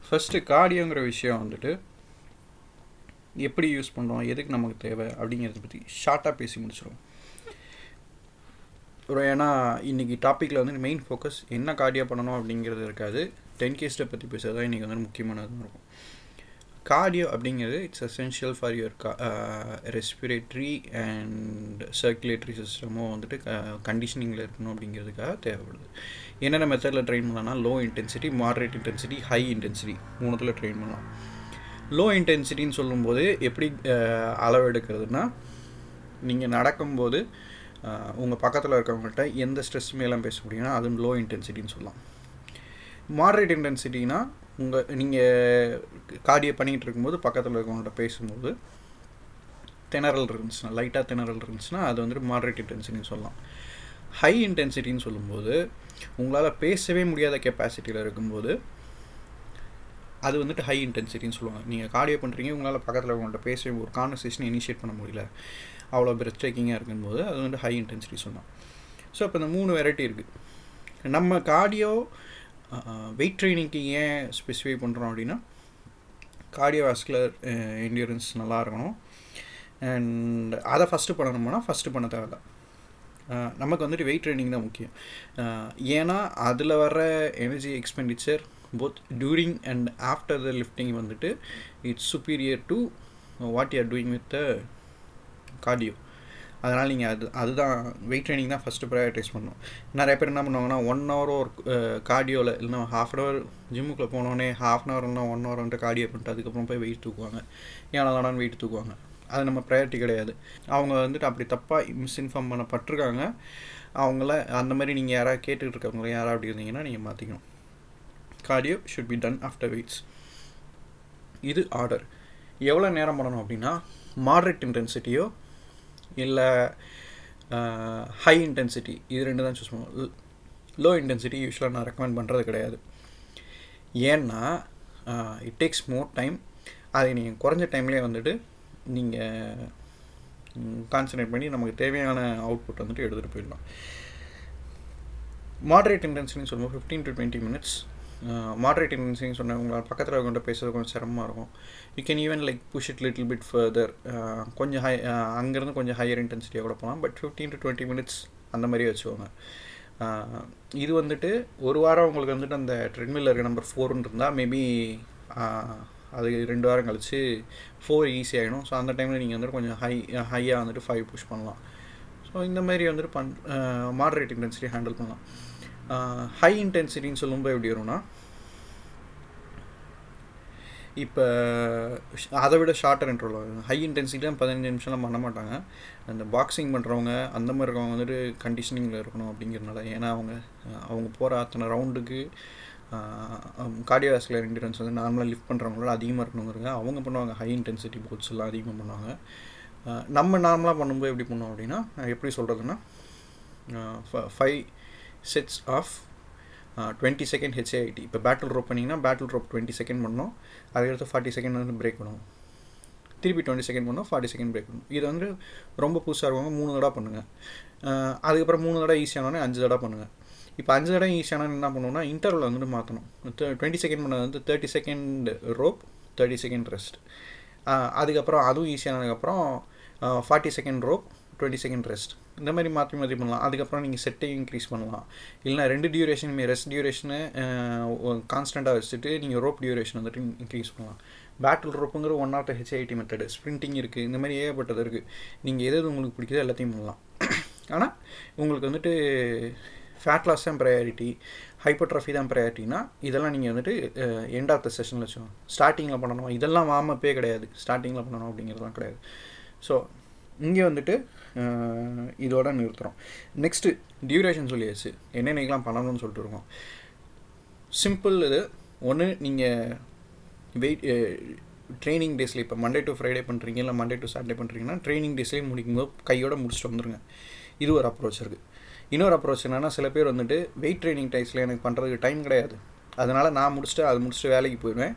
first கார்டியோங்கிற விஷயம் வந்துட்டு எப்படி யூஸ் பண்ணுறோம் எதுக்கு நமக்கு தேவை அப்படிங்கிறத பற்றி ஷார்ட்டாக பேசி முடிச்சிடும் ஒரு ஏன்னா இன்றைக்கி டாப்பிக்கில் வந்து மெயின் ஃபோக்கஸ் என்ன கார்டியோ பண்ணணும் அப்படிங்கிறது இருக்காது டென் கே ஸ்டெப் பற்றி பேசுறது தான் இன்றைக்கி வந்து முக்கியமானதாக இருக்கும் கார்டியோ அப்படிங்கிறது இட்ஸ் எசென்ஷியல் ஃபார் யுவர் கா ரெஸ்பிரேட்ரி அண்ட் சர்க்குலேட்டரி சிஸ்டமும் வந்துட்டு க கண்டிஷனிங்கில் இருக்கணும் அப்படிங்கிறதுக்காக தேவைப்படுது என்னென்ன மெத்தடில் ட்ரெயின் பண்ணலாம்னா low intensity moderate intensity high intensity மூணுத்தில் ட்ரெயின் பண்ணலாம் லோ இன்டென்சிட்டின்னு சொல்லும்போது எப்படி அளவெடுக்கிறதுனா நீங்கள் நடக்கும்போது உங்கள் பக்கத்தில் இருக்கவங்கள்ட்ட எந்த ஸ்ட்ரெஸ்ஸுமே எல்லாம் பேச முடியும்னா அதுவும் லோ இன்டென்சிட்டின்னு சொல்லலாம் மாடரேட் இன்டென்சிட்டினா உங்கள் நீங்கள் கார்டியை பண்ணிகிட்டு இருக்கும்போது பக்கத்தில் இருக்கவங்கள்ட்ட பேசும்போது திணறல் இருந்துச்சுன்னா லைட்டாக திணறல் இருந்துச்சுன்னா அது வந்துட்டு மாடரேட் இன்டென்சிட்டின்னு சொல்லலாம் ஹை இன்டென்சிட்டின்னு சொல்லும்போது உங்களால் பேசவே முடியாத கெப்பாசிட்டியில் இருக்கும்போது அது வந்துட்டு ஹை இன்டென்சிட்டின்னு சொல்லுவாங்க நீங்கள் கார்டியோ பண்ணுறீங்க உங்களால் பக்கத்தில் உங்கள்கிட்ட பேச ஒரு கான்வர்சேஷன் இனிஷியேட் பண்ண முடியல அவ்வளோ பிரெத் டேக்கிங்காக இருக்கும்போது அது வந்து ஹை இன்டென்சிட்டி சொல்லலாம் ஸோ இப்போ இந்த மூணு வெரைட்டி இருக்குது நம்ம கார்டியோ வெயிட் ட்ரைனிங்க்கு ஏன் ஸ்பெசிஃபை பண்ணுறோம் அப்படின்னா கார்டியோவாஸ்குலர் என்டியூரன்ஸ் நல்லா இருக்கணும் அண்ட் அதை ஃபஸ்ட்டு பண்ணணும்னா ஃபஸ்ட்டு பண்ண தேவையில்ல நமக்கு வந்துட்டு வெயிட் ட்ரைனிங் தான் முக்கியம் ஏன்னா அதில் வர energy expenditure both during and after the lifting வந்துட்டு it's superior to what you are doing with the cardio அதனால் நீங்கள் அது அதுதான் வெயிட் ட்ரைனிங் தான் ஃபஸ்ட்டு ப்ரையாரிட்டைஸ் பண்ணணும் நிறைய பேர் என்ன பண்ணுவாங்கன்னா ஒன் ஹவர் ஒரு கார்டியோவில் இல்லைனா ஹாஃப் அன் ஹவர் ஜிம்முக்குள்ளே போனோடனே ஹாஃப் அன் ஹவர் இல்லைனா ஒன் ஹவர் வந்துட்டு கார்டியோ பண்ணிட்டு அதுக்கப்புறம் போய் வெயிட் தூக்குவாங்க ஏன்னா தானான்னு வெயிட் தூக்குவாங்க அது நம்ம ப்ரையாரிட்டி கிடையாது அவங்க வந்துட்டு அப்படி தப்பாக மிஸ்இன்ஃபார்ம் பண்ணப்பட்டிருக்காங்க அவங்கள அந்த மாதிரி நீங்கள் யாராவது கேட்டுட்டு இருக்கவங்கள யாராவது அப்படி இருந்தீங்கன்னா நீங்கள் மாற்றிக்கணும் cardio should be done after weights இது ஆர்டர் எவ்வளோ நேரம் பண்ணணும் அப்படின்னா மாட்ரேட் இன்டென்சிட்டியோ இல்லை ஹை இன்டென்சிட்டி இது ரெண்டு தான் சூஸ் பண்ணுவோம் லோ இன்டென்சிட்டி யூஸ்வலாக நான் ரெக்கமெண்ட் பண்ணுறது கிடையாது ஏன்னா இட் டேக்ஸ் மோர் டைம் அதை நீங்கள் குறைஞ்ச டைம்லேயே வந்துட்டு நீங்கள் கான்சன்ட்ரேட் பண்ணி நமக்கு தேவையான அவுட்புட் வந்துட்டு எடுத்துகிட்டு போயிடலாம் மாடரேட் இன்டென்சிட்டின்னு சொல்லும்போது fifteen to twenty minutes moderate இன்டென்சிட்டின்னு சொன்னால் உங்களால் பக்கத்தில் இருக்கவங்க பேசுறது கொஞ்சம் சிரமமாக இருக்கும் you can even like push it little bit further கொஞ்சம் ஹை அங்கேருந்து கொஞ்சம் ஹையர் இன்டென்சிட்டியாக கூட போகலாம் but fifteen to twenty minutes அந்த மாதிரி வச்சுக்கோங்க இது வந்துட்டு ஒரு வாரம் உங்களுக்கு வந்துட்டு அந்த ட்ரெட்மில் இருக்க நம்பர் ஃபோர்னு இருந்தால் மேபி அது ரெண்டு வாரம் கழித்து ஃபோர் ஈஸி ஆகிடும் ஸோ அந்த டைமில் நீங்கள் வந்துட்டு கொஞ்சம் ஹை ஹையாக வந்துட்டு ஃபைவ் புஷ் பண்ணலாம் ஸோ இந்த மாதிரி வந்துட்டு பண் மாடரேட் இன்டென்சிட்டி ஹேண்டில் பண்ணலாம் ஹை இன்டென்சிட்டின்னு சொல்லும்போது எப்படி வரும்னா இப்போ அதை விட ஷார்ட்டர் இன்ட்ரோல் வரும் ஹை இன்டென்சிட்டிலாம் பதினஞ்சு நிமிஷம்லாம் பண்ண மாட்டாங்க அந்த பாக்ஸிங் பண்ணுறவங்க அந்த மாதிரி இருக்கவங்க வந்துட்டு கண்டிஷனிங்கில் இருக்கணும் அப்படிங்கிறனால ஏன்னா அவங்க அவங்க போகிற அத்தனை ரவுண்டுக்கு கார்டியோவாஸ்குலர் இன்டூரன்ஸ் வந்து நார்மலாக லிஃப்ட் பண்ணுறவங்களோட அதிகமாக இருக்கணுங்கிறங்க அவங்க பண்ணுவாங்க ஹை இன்டென்சிட்டி போட்ஸ் எல்லாம் அதிகமாக பண்ணுவாங்க நம்ம நார்மலாக பண்ணும்போது எப்படி பண்ணுவோம் அப்படின்னா எப்படி சொல்கிறதுன்னா five sets of twenty second HIIT இப்போ பேட்டில் ரோப் பண்ணிங்கன்னா பேட்டில் ரோப் டுவெண்ட்டி செகண்ட் பண்ணோம் அதுக்கடுத்து ஃபார்ட்டி செகண்ட் வந்து பிரேக் பண்ணுவோம் திருப்பி டுவெண்ட்டி செகண்ட் பண்ணோம் ஃபார்ட்டி செகண்ட் பிரேக் பண்ணும் இது வந்து ரொம்ப புதுசாக இருக்கவங்க மூணு தடவை பண்ணுங்கள் அதுக்கப்புறம் மூணு தடவை ஈஸியானோடனே அஞ்சு தடவை பண்ணுங்கள் இப்போ அஞ்சு தடவை ஈஸியான என்ன பண்ணணும்னா இன்டர்வல் வந்துட்டு மாற்றணும் டுவெண்ட்டி செகண்ட் பண்ணது வந்து thirty second rope thirty second rest அதுக்கப்புறம் அதுவும் ஈஸியானதுக்கப்புறம் forty second rope twenty second rest இந்த மாதிரி மாற்றி மாற்றி பண்ணலாம் அதுக்கப்புறம் நீங்கள் செட்டையும் இன்க்ரீஸ் பண்ணலாம் இல்லைனா ரெண்டு டியூரேஷனுமே ரெஸ்ட் டியூரேஷனு கான்ஸ்டண்ட்டாக வச்சுட்டு நீங்கள் ரோப் டியூரேஷன் வந்துட்டு இன்க்ரீஸ் பண்ணலாம் பேட்டில் ரோப்புங்கிற one of the HIIT method sprinting இருக்குது இந்த மாதிரி ஏகப்பட்டது இருக்குது நீங்கள் எது எது உங்களுக்கு பிடிக்குதோ எல்லாத்தையும் பண்ணலாம் ஆனால் உங்களுக்கு வந்துட்டு ஃபேட் லாஸ் தான் ப்ரையாரிட்டி ஹைப்பர்ட்ரஃபி தான் ப்ரையாரிட்டினா இதெல்லாம் நீங்கள் வந்துட்டு எண்ட் ஆஃப் த செஷனில் வச்சுக்கோங்க ஸ்டார்டிங்கில் பண்ணணும் இதெல்லாம் வார்மப்பே கிடையாது ஸ்டார்டிங்கில் பண்ணணும் அப்படிங்கிறதுலாம் கிடையாது ஸோ இங்கே வந்துட்டு இதோட நிறுத்துகிறோம் நெக்ஸ்ட்டு டியூரேஷன் சொல்லியாச்சு என்னென்னலாம் பண்ணணும்னு சொல்லிட்டு இருக்கோம் சிம்பிள் இது ஒன்று நீங்கள் வெயிட் ட்ரைனிங் டேஸில் இப்போ மண்டே டு ஃப்ரைடே பண்ணுறீங்க இல்லை மண்டே டு சாட்டர்டே பண்ணுறீங்கன்னா ட்ரைனிங் டேஸ்லேயே முடிக்கும் போது கையோட முடிச்சுட்டு வந்துருங்க இது ஒரு அப்ரோச் இருக்குது இன்னொரு அப்ரோச் என்னென்னா சில பேர் வந்துட்டு வெயிட் ட்ரைனிங் டைஸில் எனக்கு பண்ணுறதுக்கு டைம் கிடையாது அதனால் நான் முடிச்சுட்டு அது முடிச்சுட்டு வேலைக்கு போயிடுவேன்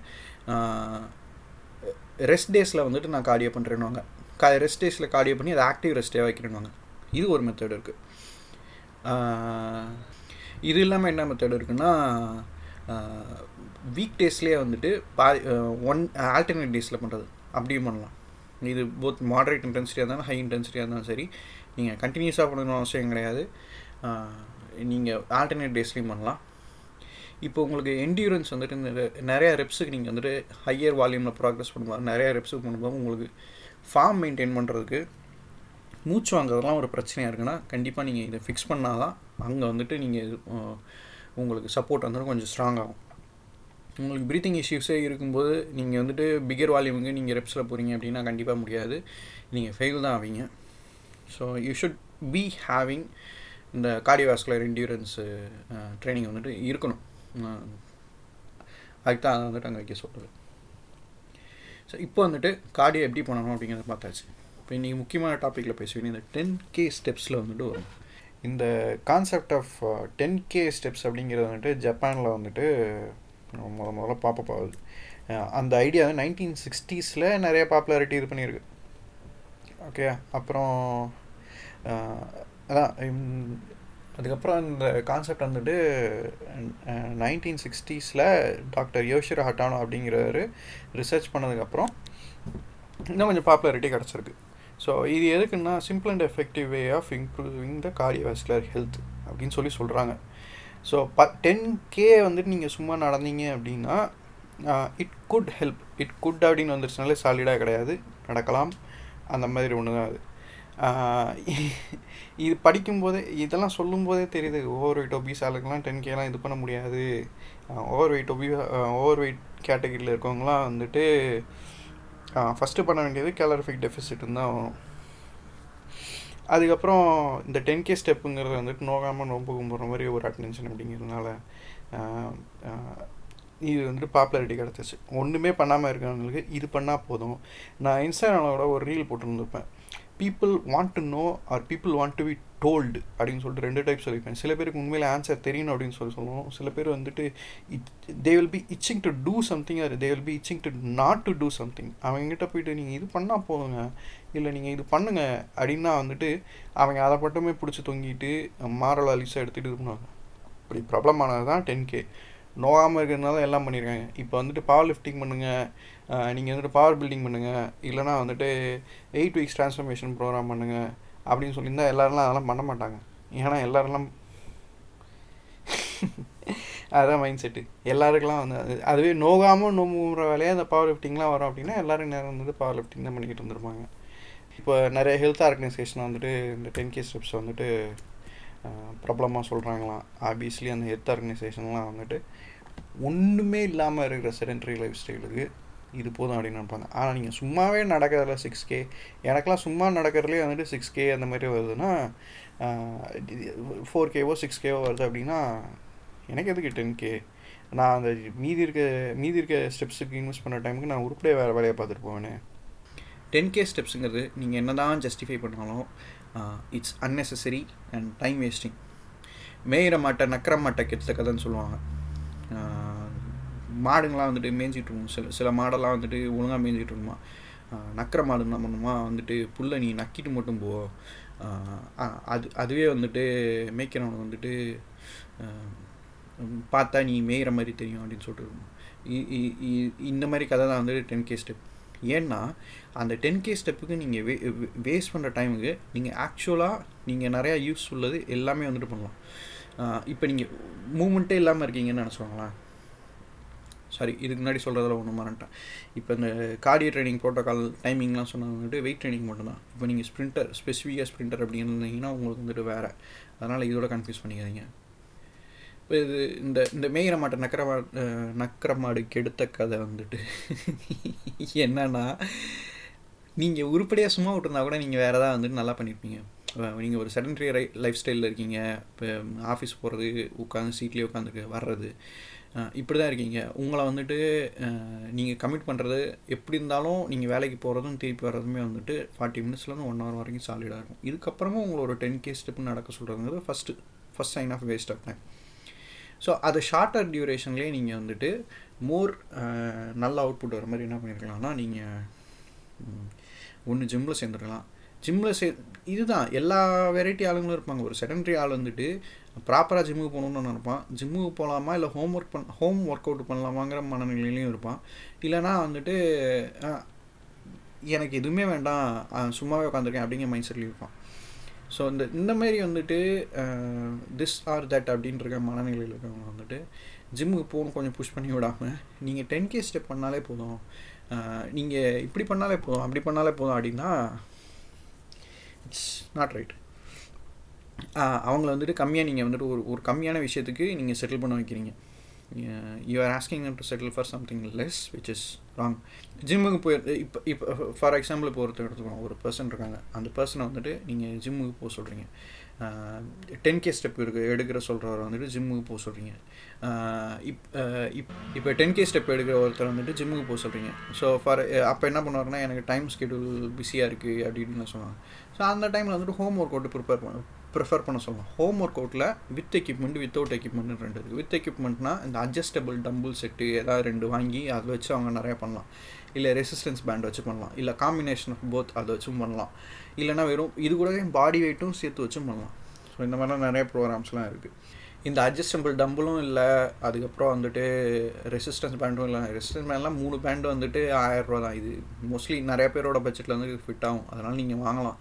ரெஸ்ட் டேஸில் வந்துட்டு நான் கார்டியோ பண்ணுறேன்னுவாங்க கா ரெஸ்ட் டேஸில் கார்டியோ பண்ணி அதை ஆக்டிவ் ரெஸ்ட்டே வைக்கிறேன்னுவாங்க இது ஒரு மெத்தட் இருக்குது இது இல்லாமல் என்ன மெத்தட் இருக்குன்னா வீக் டேஸ்லேயே வந்துட்டு பா ஒன் ஆல்டர்னேட் டேஸில் பண்ணுறது அப்படியும் பண்ணலாம் இது போத் மாடரேட் இன்டென்சிட்டியாக இருந்தாலும் ஹை இன்டென்சிட்டியாக இருந்தாலும் சரி நீங்கள் கண்டினியூஸாக பண்ணணும்னு அவசியம் கிடையாது நீங்கள் ஆல்டர்னேட் டேஸ்லேயும் பண்ணலாம் இப்போ உங்களுக்கு என்டியூரன்ஸ் வந்துட்டு இந்த நிறையா ரெப்ஸுக்கு நீங்கள் வந்துட்டு ஹையர் வால்யூமில் ப்ராக்ரஸ் பண்ணும்போது நிறையா ரெப்ஸுக்கு பண்ணும்போது உங்களுக்கு ஃபார்ம் மெயின்டைன் பண்ணுறதுக்கு மூச்சு வாங்குறதுலாம் ஒரு பிரச்சனையாக இருக்குன்னா கண்டிப்பாக நீங்கள் இதை ஃபிக்ஸ் பண்ணால் தான் அங்கே வந்துட்டு நீங்கள் உங்களுக்கு சப்போர்ட் வந்துட்டு கொஞ்சம் ஸ்ட்ராங் ஆகும் உங்களுக்கு ப்ரீத்திங் இஷ்யூஸே இருக்கும்போது நீங்கள் வந்துட்டு பிகர் வால்யூமுக்கு நீங்கள் ரெப்ஸில் போகிறீங்க அப்படின்னா கண்டிப்பாக முடியாது நீங்கள் ஃபெயில் தான் ஆவீங்க so you should be having இந்த கார்டியோவாஸ்குலர் இன்டியூரன்ஸ் ட்ரைனிங் வந்துட்டு இருக்கணும் அதுக்கு தான் அதை வந்துட்டு அங்கே வைக்க சொல்கிறது ஸோ இப்போ வந்துட்டு கார்டியோ எப்படி பண்ணணும் அப்படிங்கிறத பார்த்தாச்சு இப்போ இன்றைக்கி முக்கியமான டாப்பிக்கில் பேசுவீங்க இந்த டென் கே ஸ்டெப்ஸில் வந்துட்டு வரும் இந்த concept of ten K steps அப்படிங்கிறது வந்துட்டு ஜப்பானில் வந்துட்டு முத முதல்ல பாப்பப் ஆகுது அந்த ஐடியா வந்து நைன்டீன் சிக்ஸ்டீஸில் நிறைய பாப்புலாரிட்டி இது பண்ணியிருக்கு ஓகே அப்புறம் அதான் அதுக்கப்புறம் இந்த கான்செப்ட் வந்துட்டு நைன்டீன் சிக்ஸ்டீஸில் டாக்டர் யோஷிரோ ஹட்டானோ அப்படிங்கிறவர் ரிசர்ச் பண்ணதுக்கப்புறம் இன்னும் கொஞ்சம் பாப்புலாரிட்டி கிடச்சிருக்கு ஸோ இது எதுக்குன்னா simple and effective way of improving the cardiovascular health அப்படின்னு சொல்லி சொல்கிறாங்க ஸோ ப டென் கே வந்துட்டு நீங்கள் சும்மா நடந்தீங்க அப்படின்னா it good help it good அப்படின்னு வந்துருச்சுனாலே சாலிடாக கிடையாது நடக்கலாம் அந்த மாதிரி ஒன்று தான் அது இது படிக்கும்போதே இதெல்லாம் சொல்லும்போதே தெரியுது ஓவர் வெயிட் ஒபீஸ் ஆளுக்கெல்லாம் டென் கேலாம் இது பண்ண முடியாது ஓவர் வெயிட் ஒபி ஓவர் வெயிட் கேட்டகரியில் இருக்கவங்களாம் வந்துட்டு ஃபஸ்ட்டு பண்ண வேண்டியது கேலரிஃபிக் டெஃபிசிட்னு தான் வரும் அதுக்கப்புறம் இந்த டென் கே ஸ்டெப்புங்கிறது வந்துட்டு நோகாமல் நோம்பு கும்பிட்ற மாதிரி ஒரு அட்டென்ஷன் அப்படிங்கிறதுனால இது வந்துட்டு பாப்புலாரிட்டி கிடச்சிச்சு ஒன்றுமே பண்ணாமல் இருக்கிறவங்களுக்கு இது பண்ணால் போதும் நான் இன்ஸ்டாகிராமோட ஒரு ரீல் போட்டுருந்துருப்பேன் people want to know or people want to be told அப்படின்னு சொல்லிட்டு ரெண்டு டைப் சொல்லியிருப்பேன் சில பேருக்கு உண்மையில ஆன்சர் தெரியணும் அப்படின்னு சொல்லி சொல்லுவோம் சில பேர் வந்துட்டு they will be itching to do something or they will be itching to not to do something அவங்ககிட்ட போயிட்டு நீங்கள் இது பண்ணால் போதுங்க இல்லை நீங்கள் இது பண்ணுங்க அப்படின்னா வந்துட்டு அவங்க அதை மட்டுமே பிடிச்சி தொங்கிட்டு மாரல் அலிஸாக எடுத்துகிட்டு இது பண்ணுவாங்க அப்படி ப்ராப்ளமானது தான் டென் கே நோகாமல் இருக்கிறதுனால எல்லாம் பண்ணியிருக்காங்க இப்போ வந்துட்டு பவர் லிஃப்டிங் பண்ணுங்கள் நீங்கள் வந்துட்டு பவர் பில்டிங் பண்ணுங்கள் இல்லைனா வந்துட்டு எயிட் வீக்ஸ் ட்ரான்ஸ்ஃபர்மேஷன் ப்ரோக்ராம் பண்ணுங்கள் அப்படின்னு சொல்லியிருந்தால் எல்லோரெல்லாம் அதெல்லாம் பண்ண மாட்டாங்க ஏன்னா எல்லோரெல்லாம் அதுதான் மைண்ட் செட்டு எல்லாருக்கெல்லாம் வந்து அது அதுவே நோகாமல் நோம்புற வேலையாக அந்த பவர் லிஃப்டிங்லாம் வரும் அப்படின்னா எல்லோரும் நேரம் வந்துட்டு பவர் லிஃப்டிங் தான் பண்ணிக்கிட்டு இருந்திருப்பாங்க இப்போ நிறைய ஹெல்த் ஆர்கனைசேஷன் வந்துட்டு இந்த டென் கே ஸ்டெப்ஸ் வந்துட்டு ப்ராப்ளமாக சொல்கிறாங்களாம் ஆப்வியஸ்லி அந்த ஹெல்த் ஆர்கனைசேஷன்லாம் வந்துட்டு ஒன்றுமே இல்லாமல் இருக்கிற செடென்ட்ரி லைஃப் ஸ்டைலுக்கு இது போதும் அப்படின்னு நினைப்பாங்க ஆனால் நீங்கள் சும்மாவே நடக்கிறதுல சிக்ஸ் கே எனக்கெலாம் சும்மா நடக்கிறதுலே வந்துட்டு சிக்ஸ் கே அந்த மாதிரி வருதுன்னா ஃபோர் கேவோ சிக்ஸ் கேவோ வருது அப்படின்னா எனக்கு எதுக்கு டென் கே நான் அந்த மீதி இருக்க மீதி இருக்க ஸ்டெப்ஸுக்கு இன்வெஸ்ட் பண்ணுற டைமுக்கு நான் உருப்படியே வேறு வேலையை பார்த்துட்டு போவேனே டென் கே ஸ்டெப்ஸுங்கிறது நீங்கள் என்ன தான் ஜஸ்டிஃபை பண்ணாலும் it's unnecessary and time wasting மேயிற மாட்டை நக்கிற மாட்டை கெட்ட கதைன்னு சொல்லுவாங்க மாடுங்களாம் வந்துட்டு மேய்ஞ்சிட்டு இருக்கும் சில சில மாடெல்லாம் வந்துட்டு ஒழுங்காக மேய்ஞ்சிட்டு இருக்குமா நக்கிற மாடு என்ன பண்ணுமா வந்துட்டு புல்லை நீ நக்கிட்டு மட்டும் போ அது அதுவே வந்துட்டு மேய்க்கிறவனுக்கு வந்துட்டு பார்த்தா நீ மேய்கிற மாதிரி தெரியும் அப்படின்னு சொல்லிட்டு இந்த மாதிரி கதை தான் வந்துட்டு டென் கே ஸ்டெப் ஏன்னா அந்த டென் கே ஸ்டெப்புக்கு நீங்கள் வே வேஸ்ட் பண்ணுற டைமுக்கு நீங்கள் ஆக்சுவலாக நீங்கள் நிறையா யூஸ் உள்ளது எல்லாமே வந்துட்டு பண்ணலாம் இப்போ நீங்கள் மூமெண்ட்டே இல்லாமல் இருக்கீங்கன்னு நினச்சிக்கோங்களேன் சாரி இதுக்கு முன்னாடி சொல்கிறதில் ஒன்று மறந்துட்டேன் இப்போ இந்த கார்டியோ ட்ரைனிங் ப்ரோட்டோக்கால் டைமிங்லாம் சொன்னது வந்துட்டு வெயிட் ட்ரைனிங் மட்டும்தான் இப்போ நீங்கள் ஸ்ப்ரிண்டர் ஸ்பெசிஃபிக்காக ஸ்ப்ரிண்டர் அப்படின்னு இருந்தீங்கன்னா உங்களுக்கு வந்துட்டு வேறு அதனால் இதோட கன்ஃபியூஸ் பண்ணிக்காதீங்க இப்போ இது இந்த இந்த மேயிற மாட்டை நக்கர மா நக்கர மாடு கெடுத்த கதை வந்துட்டு என்னன்னா நீங்கள் உருப்படியாக சும்மா விட்டுருந்தா கூட நீங்கள் வேறு ஏதாவது வந்துட்டு நல்லா பண்ணியிருப்பீங்க நீங்கள் ஒரு செடன்ட்ரி ரை லைஃப் ஸ்டைலில் இருக்கீங்க இப்போ ஆஃபீஸ் போகிறது உட்காந்து சீட்லேயே உட்காந்துக்கு வர்றது இப்படி தான் இருக்கீங்க உங்களை வந்துட்டு நீங்கள் கமிட் பண்ணுறது எப்படி இருந்தாலும் நீங்கள் வேலைக்கு போகிறதும் திருப்பி வர்றதுமே வந்துட்டு ஃபார்ட்டி மினிட்ஸ்லேருந்து ஒன் ஹவர் வரைக்கும் சாலிடாக இருக்கும் இதுக்கப்புறமும் உங்களை ஒரு டென் கே ஸ்டெப் நடக்க சொல்கிறதுங்கிறது first first sign of waste of time so அது ஷார்ட்டர் டியூரேஷன்லேயே நீங்கள் வந்துட்டு மோர் நல்ல அவுட்புட் வர மாதிரி என்ன பண்ணியிருக்கலாம்னா நீங்கள் ஒன்று ஜிம்மில் சேர்ந்துருக்கலாம் ஜிம்மில் சே இதுதான் எல்லா வெரைட்டி ஆளுங்களும் இருப்பாங்க ஒரு செகண்டரி ஆள் வந்துட்டு ப்ராப்பராக ஜிம்முக்கு போகணுன்னு நினைப்பான் ஜிம்முக்கு போகலாமா இல்லை ஹோம் ஒர்க் பண் ஹோம் ஒர்க் அவுட் பண்ணலாமாங்கிற மனநிலையிலையும் இருப்பான் இல்லைனா வந்துட்டு எனக்கு எதுவுமே வேண்டாம் சும்மாவே உட்காந்துருக்கேன் அப்படிங்கிற மைண்ட் செட்லேயும் இருப்பான் ஸோ இந்த இந்த மாதிரி வந்துட்டு திஸ் ஆர் தட் அப்படின்ற மனநிலையில் இருக்கவங்க வந்துட்டு ஜிம்முக்கு போகணும் கொஞ்சம் புஷ் பண்ணி விடாமல் நீங்கள் டென் கே ஸ்டெப் பண்ணாலே போதும் நீங்கள் இப்படி பண்ணாலே போதும் அப்படி பண்ணாலே போதும் அப்படின்னா இட்ஸ் நாட் ரைட் அவங்கள வந்துட்டு கம்மியாக நீங்கள் வந்துட்டு ஒரு ஒரு கம்மியான விஷயத்துக்கு நீங்கள் செட்டில் பண்ண வைக்கிறீங்க you are asking to settle for something less which is wrong ஜிம்முக்கு போய் இப்போ இப்போ ஃபார் எக்ஸாம்பிள் இப்போ ஒருத்தர் எடுத்துக்கோங்க ஒரு பர்சன் இருக்காங்க அந்த பர்சனை வந்துட்டு நீங்கள் ஜிம்முக்கு போக சொல்கிறீங்க டென் கே ஸ்டெப் இருக்கு எடுக்கிற சொல்கிறவர் வந்துட்டு ஜிம்முக்கு போக சொல்கிறீங்க இப் இப் இப்போ டென் கே ஸ்டெப் எடுக்கிற ஒருத்தர் வந்துட்டு ஜிம்முக்கு போக சொல்கிறீங்க ஸோ ஃபார் அப்போ என்ன பண்ணுவாருன்னா எனக்கு டைம் ஸ்கெடியூல் பிஸியாக இருக்குது அப்படின்னு சொல்லுவாங்க ஸோ அந்த டைமில் வந்துட்டு ஹோம் ஒர்க் அவுட் ப்ரிப்பேர் பண்ண ப்ரிஃபர் பண்ண சொல்லலாம் ஹோம் ஒர்க் அவுட்டில் வித் எக்யூப்மெண்ட் வித்தவுட் எக்யூப்மெண்ட் ரெண்டு இருக்குது வித் எக்யூப்மெண்ட்னா இந்த அட்ஜஸ்டபிள் டம்பிள் செட்டு ஏதாவது ரெண்டு வாங்கி அதை வச்சு அவங்க நிறையா பண்ணலாம் இல்லை ரெசிஸ்டன்ஸ் பேண்ட் வச்சு பண்ணலாம் இல்லை காம்பினேஷன் ஆஃப் போத் அதை வச்சும் பண்ணலாம் இல்லைனா வெறும் இது கூடவே பாடி வெயிட்டும் சேர்த்து வச்சும் பண்ணலாம் ஸோ இந்த மாதிரிலாம் நிறைய ப்ரோக்ராம்ஸ்லாம் இருக்குது இந்த அட்ஜஸ்டபிள் டம்பிளும் இல்லை அதுக்கப்புறம் வந்துட்டு ரெசிஸ்டன்ஸ் பேண்டும் இல்லை ரெசிஸ்டன்ஸ் பேண்ட்லாம் மூணு பேண்டு வந்துட்டு ஆயிரரூவா தான் இது மோஸ்ட்லி நிறைய பேரோட பட்ஜெட்டில் வந்து ஃபிட் ஆகும் அதனால் நீங்கள் வாங்கலாம்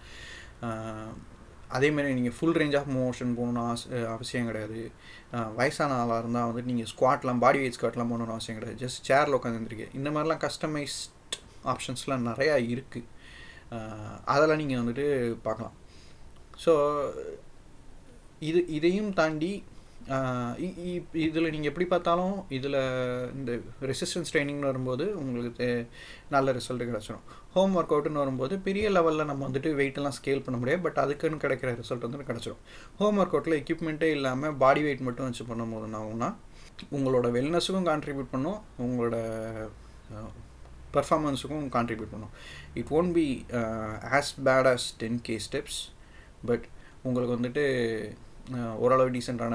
அதேமாதிரி நீங்கள் ஃபுல் ரேஞ்ச் ஆஃப் மோஷன் போகணுன்னு ஆசை அவசியம் கிடையாது வயசான ஆளாக இருந்தால் வந்துட்டு நீங்கள் ஸ்குவாட்லாம் பாடி வெயிட் ஸ்குவாட்லாம் போகணுன்னு அவசியம் கிடையாது ஜஸ்ட் சேரில் உட்காந்துருக்கு இந்த மாதிரிலாம் கஸ்டமைஸ்ட் ஆப்ஷன்ஸ்லாம் நிறையா இருக்குது அதெல்லாம் நீங்கள் வந்துட்டு பார்க்கலாம் ஸோ இது இதையும் தாண்டி இதில் நீங்கள் எப்படி பார்த்தாலும் இதில் இந்த ரெசிஸ்டன்ஸ் ட்ரைனிங்னு வரும்போது உங்களுக்கு நல்ல ரிசல்ட் கிடச்சிடும் ஹோம் ஒர்க் அவுட்டுன்னு வரும்போது பெரிய லெவலில் நம்ம வந்துட்டு வெயிட்டெல்லாம் ஸ்கேல் பண்ண முடியாது பட் அதுக்குன்னு கிடைக்கிற ரிசல்ட் வந்து கிடச்சிடும் ஹோம் ஒர்க் அவுட்டில் எக்யூப்மெண்ட்டே இல்லாமல் பாடி வெயிட் மட்டும் வச்சு பண்ணும்போது என்ன ஆகும்னா உங்களோட வெல்னஸுக்கும் கான்ட்ரிபியூட் பண்ணும் உங்களோட பர்ஃபார்மன்ஸுக்கும் கான்ட்ரிபியூட் பண்ணும் it won't be as bad as ten K steps but உங்களுக்கு வந்துட்டு ஓரளவு டீசெண்டான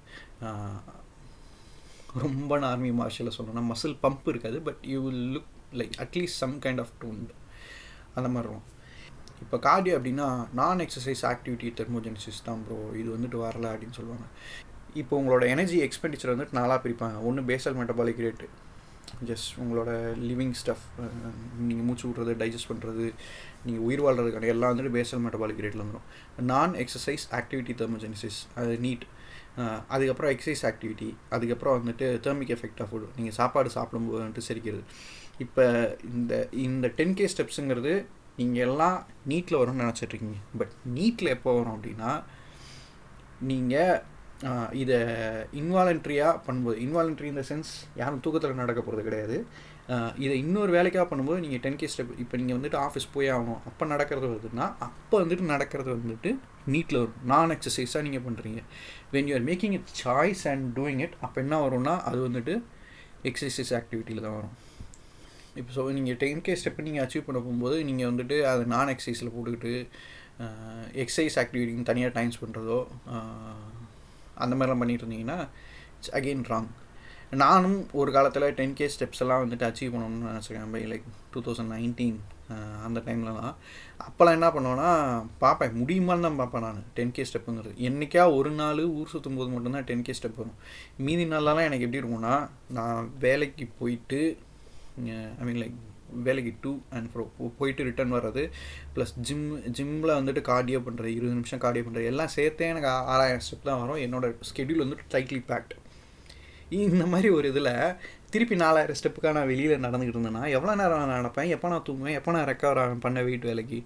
ரொம்ப நார்மி மார்ஷலில் சொல்லணும்னா மசில் பம்ப் இருக்காது but you will look like at least some kind of toned அந்த மாதிரி இருக்கும் இப்போ கார்டியோ அப்படின்னா நான் எக்ஸசைஸ் ஆக்டிவிட்டி தெர்மோஜெனிசிஸ் தான் ப்ரோ இது வந்துட்டு வரல அப்படின்னு சொல்லுவாங்க இப்போ உங்களோட எனர்ஜி எக்ஸ்பெண்டிச்சர் வந்துட்டு நாளாக பிரிப்பாங்க ஒன்று பேசல் மெட்டபாலிக் ரேட்டு ஜஸ்ட் உங்களோட லிவிங் ஸ்டஃப் நீங்கள் மூச்சு விட்றது டைஜஸ்ட் பண்ணுறது நீங்கள் உயிர் வாழ்கிறதுக்கான எல்லாம் வந்துட்டு பேசல் மெட்டபாலிக் ரேட்டில் வந்துடும் நான் எக்ஸசைஸ் ஆக்டிவிட்டி தெர்மோஜெனிசிஸ் அது நீட் அதுக்கப்புறம் எக்ஸசைஸ் ஆக்டிவிட்டி அதுக்கப்புறம் வந்துட்டு தேர்மிக் எஃபெக்ட் ஆஃப் ஃபுட் நீங்கள் சாப்பாடு சாப்பிடும்போது வந்துட்டு செரிக்கிறது இப்போ இந்த இந்த டென் கே ஸ்டெப்ஸுங்கிறது நீங்கள் எல்லாம் நீட்டில் வரும்னு நினச்சிட்ருக்கீங்க பட் நீட்டில் எப்போ வரும் அப்படின்னா நீங்கள் இதை இன்வாலண்ட்ரியாக பண்ணும்போது இன்வாலண்ட்ரி இந்த சென்ஸ் யாரும் தூக்கத்தில் நடக்க போகிறது கிடையாது இதை இன்னொரு வேலைக்காக பண்ணும்போது நீங்கள் டென் கே ஸ்டெப் இப்போ நீங்கள் வந்துட்டு ஆஃபீஸ் போய் ஆகணும் அப்போ நடக்கிறது வருதுன்னா அப்போ வந்துட்டு நடக்கிறது வந்துட்டு நீட்டில் வரும் நான் எக்ஸசைஸாக நீங்கள் பண்ணுறீங்க when you are making it choice and doing it அப்போ என்ன வரும்னா அது வந்துட்டு எக்ஸசைஸ் ஆக்டிவிட்டியில் தான் வரும் இப்போ ஸோ நீங்கள் டென் கே ஸ்டெப் நீங்கள் அச்சீவ் பண்ண போகும்போது நீங்கள் வந்துட்டு அது நான் எக்ஸசைஸில் போட்டுக்கிட்டு எக்ஸசைஸ் ஆக்டிவிட்டின்னு தனியாக டைம்ஸ் பண்ணுறதோ அந்த மாதிரிலாம் பண்ணிட்டு இருந்தீங்கன்னா இட்ஸ் அகெயின் ராங் நானும் ஒரு காலத்தில் டென் கே ஸ்டெப்ஸ் எல்லாம் வந்துட்டு அச்சீவ் பண்ணணும்னு நினச்சிருக்கேன் by like two thousand nineteen அந்த டைம்லலாம் அப்போல்லாம் என்ன பண்ணுவேன்னா பார்ப்பேன் முடியுமான்னு தான் பார்ப்பேன் நான் டென் கே ஸ்டெப்புங்கிறது என்றைக்கா ஒரு நாள் ஊர் சுற்றும் போது மட்டும்தான் டென் கே ஸ்டெப் வரும் மீதி நாளெலாம் எனக்கு எப்படி இருக்கும்னா நான் வேலைக்கு போயிட்டு ஐ மீன் லைக் வேலைக்கு டூ அண்ட் ஃப்ரோ போயிட்டு ரிட்டர்ன் வர்றது ப்ளஸ் ஜிம் ஜிம்மில் வந்துட்டு கார்டியோ பண்ணுறது இருபது நிமிஷம் கார்டியோ பண்ணுறது எல்லாம் சேர்த்தே எனக்கு ஆறாயிரம் ஸ்டெப் தான் வரும் என்னோடய ஸ்கெடியூல் வந்துட்டு டைட்லி பேக்ட் இந்த மாதிரி ஒரு இதில் திருப்பி நாலாயிரம் ஸ்டெப்புக்காக நான் வெளியில் நடந்துக்கிட்டு இருந்தேன்னா எவ்வளோ நேரம் நான் நடப்பேன் எப்போ நான் தூங்குவேன் எப்போ நான் ரெக்கவர் ஆவேன் பண்ண வெயிட் வேலைக்கு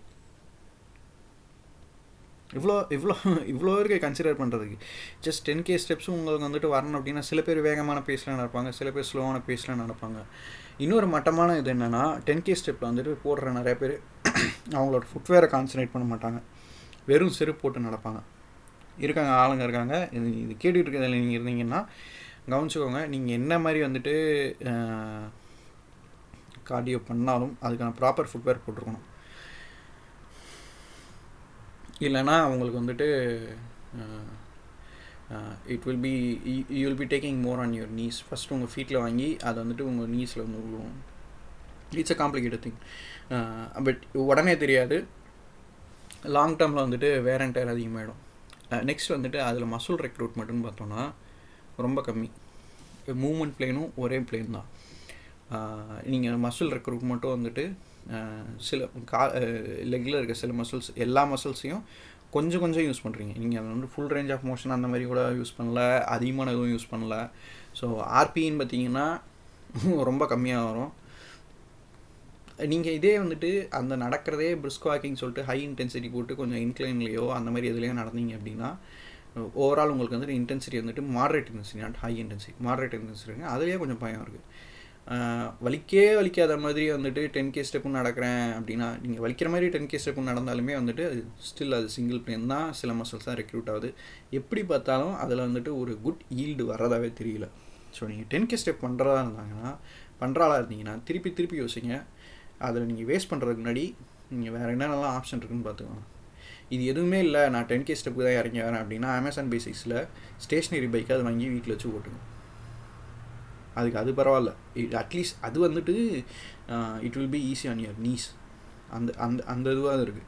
இவ்வளோ இவ்வளோ இவ்வளோ இருக்கு கன்சிடர் பண்ணுறதுக்கு ஜஸ்ட் டென் கே ஸ்டெப்ஸும் உங்களுக்கு வந்துட்டு வரணும் அப்படின்னா சில பேர் வேகமான பேஸில் நடப்பாங்க சில பேர் ஸ்லோவான பேஸில் நடப்பாங்க இன்னொரு மட்டமான இது என்னென்னா டென் கே ஸ்டெப்பில் வந்துட்டு போடுற நிறைய பேர் அவங்களோட ஃபுட்வேரை கான்சன்ட்ரேட் பண்ண மாட்டாங்க வெறும் செருப்பு போட்டு நடப்பாங்க இருக்காங்க ஆளுங்க இருக்காங்க இது இது கேட்டுட்டு இருக்கிறதுல நீங்கள் இருந்தீங்கன்னா கவனிச்சுக்கோங்க நீங்கள் என்ன மாதிரி வந்துட்டு கார்டியோ பண்ணாலும் அதுக்கான ப்ராப்பர் ஃபுட்வேர் போட்டிருக்கணும் இல்லைன்னா உங்களுக்கு வந்துட்டு it will be you will be taking more on your knees first உங்கள் ஃபீட்டில் வாங்கி அதை வந்துட்டு உங்கள் நீஸில் வந்து விழுவும் it's a complicated thing but உடனே தெரியாது லாங் டேர்மில் வந்துட்டு வேர் அண்ட் டயர் அதிகமாகிடும் நெக்ஸ்ட் வந்துட்டு அதில் மசில் ரெக்ரூட்மெண்ட்டுன்னு பார்த்தோன்னா ரொம்ப கம்மி மூமெண்ட் பிளேனும் ஒரே பிளேன் தான் நீங்கள் மசில் ரெக்ரூட்மெண்ட்டும் வந்துட்டு சில கா லெக்கில் இருக்க சில மசில்ஸ் எல்லா மசில்ஸையும் கொஞ்சம் கொஞ்சம் யூஸ் பண்ணுறீங்க நீங்கள் அதை வந்து ஃபுல் ரேஞ்ச் ஆஃப் மோஷன் அந்த மாதிரி கூட யூஸ் பண்ணல அதிகமான எதுவும் யூஸ் பண்ணல ஸோ ஆர்பின்னு பார்த்தீங்கன்னா ரொம்ப கம்மியாக வரும் நீங்கள் இதே வந்துட்டு அந்த நடக்கிறதே பிரிஸ்க் வாக்கிங் சொல்லிட்டு ஹை இன்டென்சிட்டி போட்டு கொஞ்சம் இன்க்ளைன்லேயோ அந்த மாதிரி எதுலேயோ நடந்தீங்க அப்படின்னா ஓவரால் உங்களுக்கு வந்துட்டு இன்டென்சிட்டி வந்துட்டு moderate intensity not high intensity moderate intensity அதுலேயே கொஞ்சம் பயம் இருக்குது வலிக்கே வலிக்காத மாதிரி வந்துட்டு டென் கே ஸ்டெப்பும் நடக்கிறேன் அப்படின்னா நீங்கள் வலிக்கிற மாதிரி டென் கே ஸ்டெப்பும் நடந்தாலுமே வந்துட்டு அது ஸ்டில் அது சிங்கிள் பிளேன் தான் சில மசில்ஸ் தான் ரெக்ரூட் ஆகுது எப்படி பார்த்தாலும் அதில் வந்துட்டு ஒரு குட் ஈல்டு வர்றதாவே தெரியல ஸோ நீங்கள் டென் கே ஸ்டெப் பண்ணுறதா இருந்தாங்கன்னா பண்ணுறாளா இருந்தீங்கன்னா திருப்பி திருப்பி யோசிங்க அதில் நீங்கள் வேஸ்ட் பண்ணுறதுக்கு முன்னாடி நீங்கள் வேறு என்னென்னலாம் ஆப்ஷன் இருக்குன்னு பார்த்துக்கோங்க இது எதுவுமே இல்லை நான் டென் கே ஸ்டெப்பு தான் இறங்கி வரேன் அப்படின்னா அமேசான் பேசிக்ஸில் ஸ்டேஷ்னரி பைக்கை அதை வாங்கி வீட்டில் வச்சு ஓட்டுங்க அதுக்கு அது பரவாயில்ல அட்லீஸ்ட் அது வந்துட்டு it will be easy on your knees அந்த அந்த அந்த இதுவாக இருக்குது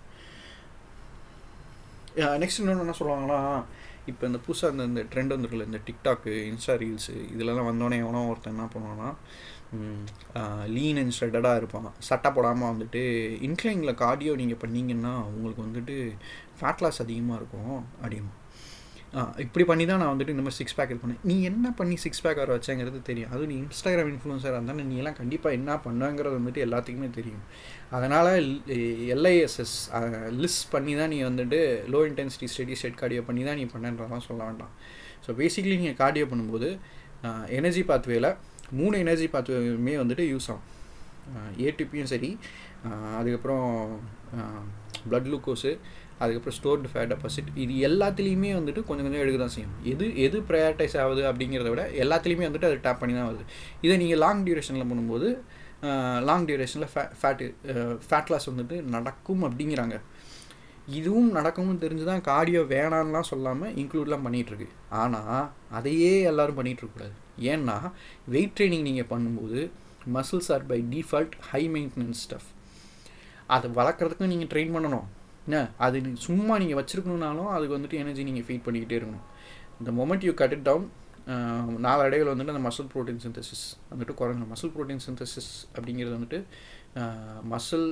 நெக்ஸ்ட் இன்னொன்று என்ன சொல்லுவாங்கன்னா இப்போ இந்த புதுசாக இந்த இந்த ட்ரெண்ட் வந்துருக்குல்ல இந்த டிக்டாக்கு இன்ஸ்டா ரீல்ஸு இதிலலாம் வந்தோடனே எவனோ ஒருத்தன் என்ன பண்ணுவான்னா லீன் அண்ட் ஸ்ட்ரெட்டடாக இருப்பான் சட்டை போடாமல் வந்துட்டு இன்க்ளைனில் கார்டியோ நீங்கள் பண்ணீங்கன்னா உங்களுக்கு வந்துட்டு ஃபேட் லாஸ் அதிகமாக இருக்கும் அப்படின்னு இப்படி பண்ணி தான் நான் வந்துட்டு இந்த மாதிரி சிக்ஸ் பேக் இது பண்ணேன் நீ என்ன பண்ணி சிக்ஸ் பேக் வர வச்சேங்கிறது தெரியும் அதுவும் நீ இன்ஸ்டாகிராம் இன்ஃப்ளூன்சராக இருந்தால் நீ எல்லாம் கண்டிப்பாக என்ன பண்ணுங்கிறது வந்துட்டு எல்லாத்துக்குமே தெரியும் அதனால் எல்ஐஎஸ்எஸ் லிஸ்ட் பண்ணி தான் நீ வந்துட்டு low intensity steady state cardio பண்ணி தான் நீ பண்ணன்றதான் சொல்ல வேண்டாம் ஸோ பேசிக்லி நீங்கள் கார்டியோ பண்ணும்போது எனர்ஜி பாத்வேல மூணு எனர்ஜி பாத்வேமே வந்துட்டு யூஸ் ஆகும் ஏடிபியும் சரி அதுக்கப்புறம் ப்ளட் குளுக்கோஸு அதுக்கப்புறம் ஸ்டோர்டு ஃபேட் டெபாசிட் இது எல்லாத்துலேயுமே வந்துட்டு கொஞ்சம் கொஞ்சம் எடுக்க தான் செய்யும் எது எது ப்ரையாரிட்டைஸ் ஆகுது அப்படிங்கிறத விட எல்லாத்துலேயுமே வந்துட்டு அது டேப் பண்ணி தான் வருது இதை நீங்கள் லாங் டியூரேஷனில் பண்ணும்போது லாங் டியூரேஷனில் ஃபே ஃபேட்டு ஃபேட் லாஸ் வந்துட்டு நடக்கும் அப்படிங்கிறாங்க இதுவும் நடக்கும்னு தெரிஞ்சு தான் கார்டியோ வேணான்லாம் சொல்லாமல் இன்க்ளூட்லாம் பண்ணிகிட்ருக்கு ஆனால் அதையே எல்லோரும் பண்ணிகிட்ருக்கூடாது ஏன்னா வெயிட் ட்ரைனிங் நீங்கள் பண்ணும்போது muscles are by default high maintenance stuff அதை வளர்க்குறதுக்கும் நீங்கள் ட்ரெயின் பண்ணணும் என்ன அது சும்மா நீங்கள் வச்சுருக்கணுனாலும் அதுக்கு வந்துட்டு எனர்ஜி நீங்கள் ஃபீட் பண்ணிக்கிட்டே இருக்கணும் இந்த moment you cut it down நாளடைவில் வந்துட்டு அந்த மசில் ப்ரோட்டீன் சிந்தசிஸ் வந்துட்டு குறைஞ்சிடும் மசில் ப்ரோட்டீன் சிந்தசிஸ் அப்படிங்கிறது வந்துட்டு மசில்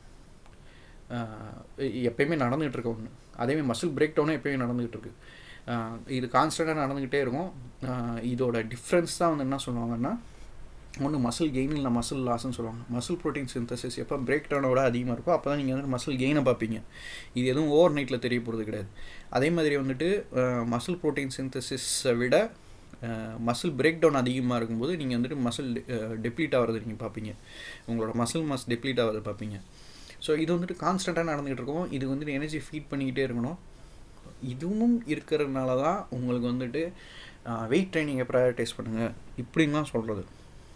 எப்பயுமே நடந்துகிட்டு இருக்க ஒன்று அதேமாதிரி மசில் பிரேக் டவுனும் எப்பயுமே நடந்துகிட்டு இருக்கு இது கான்ஸ்டண்ட்டாக நடந்துக்கிட்டே இருக்கும் இதோட டிஃப்ரென்ஸ் தான் வந்து என்ன சொல்லுவாங்கன்னா ஒன்று மசில் கெயின் இல்லை மசில் லாஸ்ன்னு சொல்லுவாங்க மசில் ப்ரோட்டீன் சிந்தசிஸ் எப்போ பிரேக் டவுனோட அதிகமாக இருக்கோ அப்போ தான் நீங்கள் வந்து மசில் கெயினை பார்ப்பீங்க இது எதுவும் ஓவர் நைட்டில் தெரிய போகிறது கிடையாது அதே மாதிரி வந்துட்டு மசில் ப்ரோட்டீன் சிந்தசிஸை விட மசில் பிரேக் டவுன் அதிகமாக இருக்கும்போது நீங்கள் வந்துட்டு மசில் டெப்ளீட் ஆகிறது நீங்கள் பார்ப்பீங்க உங்களோட மசில் மஸ் டெப்ளீட் ஆகிறத பார்ப்பீங்க ஸோ இது வந்துட்டு கான்ஸ்டண்ட்டாக நடந்துகிட்டு இருக்கும் இது வந்துட்டு எனர்ஜி ஃபீட் பண்ணிக்கிட்டே இருக்கணும் இதுவும் இருக்கிறதுனால தான் உங்களுக்கு வந்துட்டு வெயிட் ட்ரைனிங்கை ப்ரையாரிட்டைஸ் பண்ணுங்கள் இப்படின்லாம் சொல்கிறது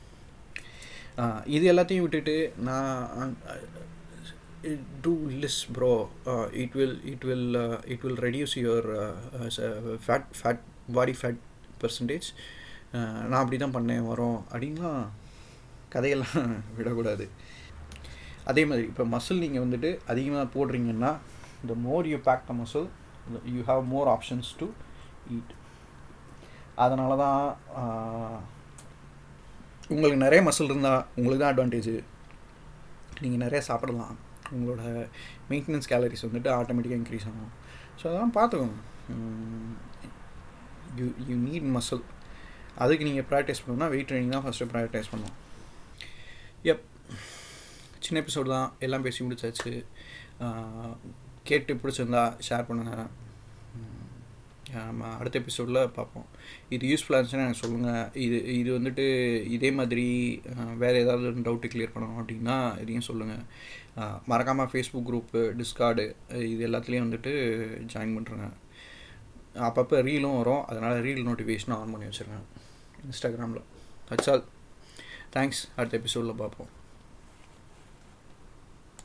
இது எல்லாத்தையும் விட்டுட்டு நான் டூ லிஸ் bro it will it will it will reduce your fat fat body fat percentage நான் அப்படி தான் பண்ணேன் வரோம் அப்படின்லாம் கதையெல்லாம் விடக்கூடாது அதே மாதிரி இப்போ மசில் நீங்கள் வந்துட்டு அதிகமாக போடுறீங்கன்னா the more you pack the muscle you have more options to eat அதனால தான் உங்களுக்கு நிறைய மசில் இருந்தால் உங்களுக்கு தான் அட்வான்டேஜ் நீங்கள் நிறைய சாப்பிடலாம் உங்களோட மெயின்டெனன்ஸ் கேலரிஸ் வந்துட்டு ஆட்டோமேட்டிக்காக இன்க்ரீஸ் ஆகும் ஸோ அதெல்லாம் பார்த்துக்கோங்க யூ யூ நீட் மசில் அதுக்கு நீங்கள் ப்ராக்டிஸ் பண்ணணும்னா வெயிட் ட்ரைனிங் தான் ஃபஸ்ட்டு ப்ராக்டிஸ் பண்ணணும் எப் சின்ன எபிசோடு தான் எல்லாம் பேசி முடிச்சாச்சு கேட்டு பிடிச்சிருந்தா ஷேர் பண்ணுங்கள் நம்ம அடுத்த எபிசோடில் பார்ப்போம் இது யூஸ்ஃபுல்லாக இருந்துச்சுன்னா எனக்கு சொல்லுங்கள் இது இது வந்துட்டு இதே மாதிரி வேறு ஏதாவது டவுட்டு கிளியர் பண்ணணும் அப்படின்னா இதையும் சொல்லுங்கள் மறக்காமல் ஃபேஸ்புக் குரூப்பு டிஸ்கார்டு இது எல்லாத்துலேயும் வந்துட்டு ஜாயின் பண்ணுறேங்க அப்பப்போ ரீலும் வரும் அதனால் ரீல் நோட்டிஃபிகேஷனும் ஆன் பண்ணி வச்சுருக்கேன் இன்ஸ்டாகிராமில் தட்ஸ் ஆல் தேங்க்ஸ் அடுத்த எபிசோடில் பார்ப்போம்